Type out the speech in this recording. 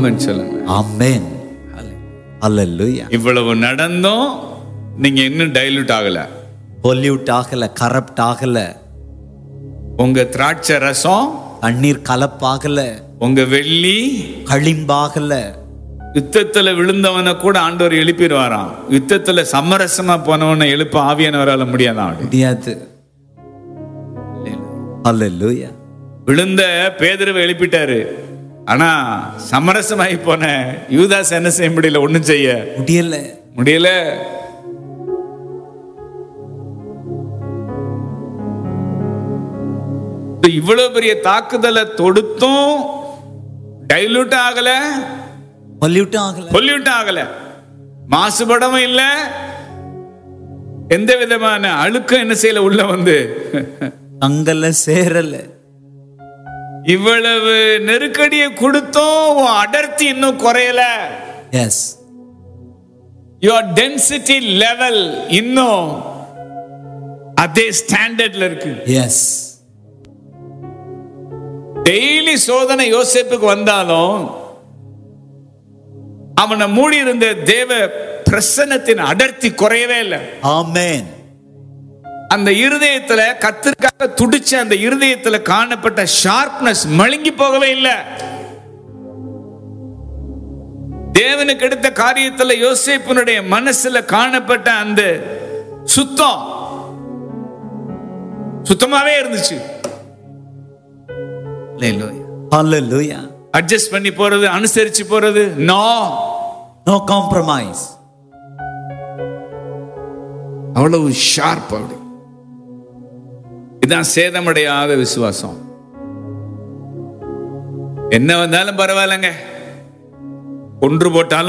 ஆமென் சொல்லுங்க ஆமென் அல்லேலூயா இவ்வளவு நடந்தும் நீங்க இன்னும் டைல்யூட் ஆகல பொல்யூட் ஆகல கரப்ட் ஆகல உங்க திராட்சை ரசம் தண்ணீர் கலப்பாகல உங்க வெள்ளி களிம்பாகல யுத்தத்துல விழுந்தவனை கூட ஆண்டவர் எழுப்பிடுவாராம் யுத்தத்துல சமரசமா போனவனை எழுப்ப ஆவியானவரால முடியாதான் அப்படி முடியாது அல்லேலூயா விழுந்த பேதருவை எழுப்பிட்டாரு ஆனா சமரசமாகி போன யூதாஸ் என்ன செய்ய முடியல ஒண்ணும் செய்ய முடியல முடியல இப்ப இவ்வளவு பெரிய தாக்குதலை தொடுத்தும் டைலூட் ஆகல பொல்யூட் ஆகல பொல்யூட் ஆகல மாசுபடவும் இல்ல எந்த விதமான அழுக்கம் என்ன செய்யல உள்ள வந்து தங்கல சேரல இவ்வளவு நெருக்கடியை கொடுத்தும் உன் அடர்த்தி இன்னும் குறையல எஸ் யுவர் டென்சிட்டி லெவல் இன்னும் அதே ஸ்டாண்டர்ட்ல இருக்கு எஸ் டெய்லி சோதனை யோசேப்புக்கு வந்தாலும் அவனை மூடி இருந்த தேவ பிரசன்னத்தின் அடர்த்தி குறையவே இல்லை ஆமென் அந்த இருதயத்துல கத்திற்காக துடிச்ச அந்த இருதயத்துல காணப்பட்ட ஷார்ப்னஸ் மழுங்கி போகவே இல்லை தேவனுக்கு எடுத்த காரியத்துல யோசேப்பினுடைய மனசுல காணப்பட்ட அந்த சுத்தம் சுத்தமாவே இருந்துச்சு அல்லேலூயா அட்ஜஸ்ட் பண்ணி போறது அனுசரிச்சு போறது நோ நோ காம்ப்ரமைஸ் அவ்வளவு ஷார்ப் அப்படி இதான் சேதமடையாத விசுவாசம் என்ன வந்தாலும் பரவாயில்லைங்க கொன்று போட்டாலும்